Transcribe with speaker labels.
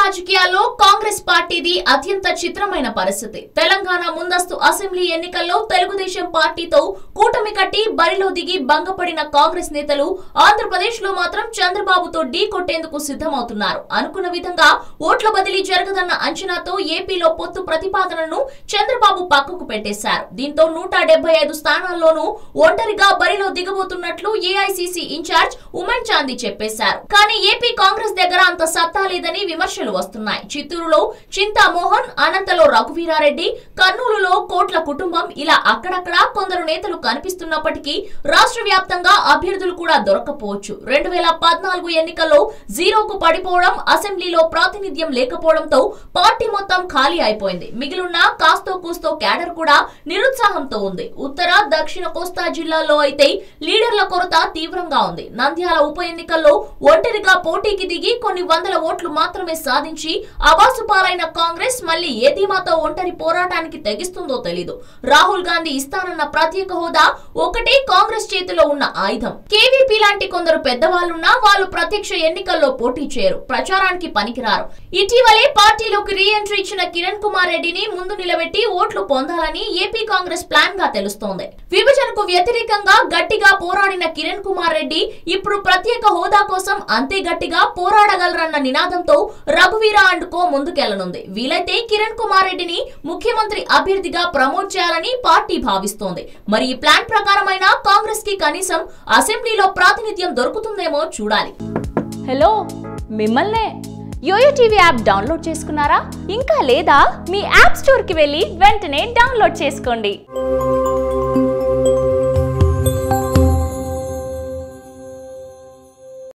Speaker 1: రాజకీయాల్లో కాంగ్రెస్ పార్టీది అత్యంత చిత్రమైన పరిస్థితి తెలంగాణ ముందస్తు అసెంబ్లీ ఎన్నికల్లో తెలుగుదేశం పార్టీతో కూటమి కట్టి బరిలో దిగి భంగపడిన కాంగ్రెస్ నేతలు ఆంధ్రప్రదేశ్ లో మాత్రం చంద్రబాబుతో ఢీ కొట్టేందుకు సిద్ధమవుతున్నారు అనుకున్న విధంగా ఓట్ల బదిలీ జరగదన్న అంచనాతో ఏపీలో పొత్తు ప్రతిపాదనను చంద్రబాబు పక్కకు పెట్టేశారు దీంతో నూట డెబ్బై ఐదు స్థానాల్లోనూ ఒంటరిగా బరిలో దిగబోతున్నట్లు ఏఐసిసి ఇన్ఛార్జ్ ఉమెన్ చాందీ చెప్పేశారు కానీ ఏపీ కాంగ్రెస్ దగ్గర అంత సత్తా లేదని విమర్శలు వస్తున్నాయి చిత్తూరులో చింతామోహన్ అనంతలో రఘువీరారెడ్డి కర్నూలులో కోట్ల కుటుంబం ఇలా అక్కడక్కడ కొందరు నేతలు కనిపిస్తున్నప్పటికీ రాష్ట్ర వ్యాప్తంగా అభ్యర్థులు కూడా దొరకపోవచ్చు రెండు వేల పద్నాలుగు ఎన్నికల్లో జీరోకు పడిపోవడం అసెంబ్లీలో ప్రాతినిధ్యం లేకపోవడంతో పార్టీ మొత్తం ఖాళీ అయిపోయింది మిగిలిన కాస్తో కూస్తో క్యాడర్ కూడా నిరుత్సాహంతో ఉంది ఉత్తర దక్షిణ కోస్తా జిల్లాల్లో అయితే లీడర్ల కొరత తీవ్రంగా ఉంది నంద్యాల ఉప ఎన్నికల్లో ఒంటరిగా పోటీకి దిగి కొన్ని వందల ఓట్లు మాత్రమే సాధించి అబాసు పాలైన కాంగ్రెస్ మళ్ళీ ఏ ధీమాతో ఒంటరి పోరాటానికి తెగిస్తుందో తెలీదు రాహుల్ గాంధీ ఇస్తానన్న ప్రత్యేక హోదా ఒకటే కాంగ్రెస్ చేతిలో ఉన్న ఆయుధం కేవీపీ లాంటి కొందరు పెద్దవాళ్ళున్నా వాళ్ళు ప్రత్యక్ష ఎన్నికల్లో పోటీ చేయరు ప్రచారానికి పనికిరారు ఇటీవలే పార్టీలోకి రీ ఎంట్రీ ఇచ్చిన కిరణ్ కుమార్ రెడ్డిని ముందు నిలబెట్టి ఓట్లు పొందాలని ఏపీ కాంగ్రెస్ ప్లాన్ గా తెలుస్తోంది విభజనకు వ్యతిరేకంగా గట్టిగా పోరాడిన కిరణ్ కుమార్ రెడ్డి ఇప్పుడు ప్రత్యేక హోదా కోసం అంతే గట్టిగా పోరాడగలరన్న నినాదంతో రఘువీర అండ్ కో ముందుకెళ్లనుంది వీలైతే కిరణ్ కుమార్ రెడ్డిని ముఖ్యమంత్రి అభ్యర్థిగా ప్రమోట్ చేయాలని పార్టీ భావిస్తోంది మరి ఈ ప్లాన్ ప్రకారమైన కాంగ్రెస్ కి కనీసం అసెంబ్లీలో ప్రాతినిధ్యం దొరుకుతుందేమో చూడాలి
Speaker 2: హలో మిమ్మల్నే యోయో టీవీ యాప్ డౌన్లోడ్ చేసుకున్నారా ఇంకా లేదా మీ యాప్ స్టోర్కి వెళ్ళి వెంటనే డౌన్లోడ్ చేసుకోండి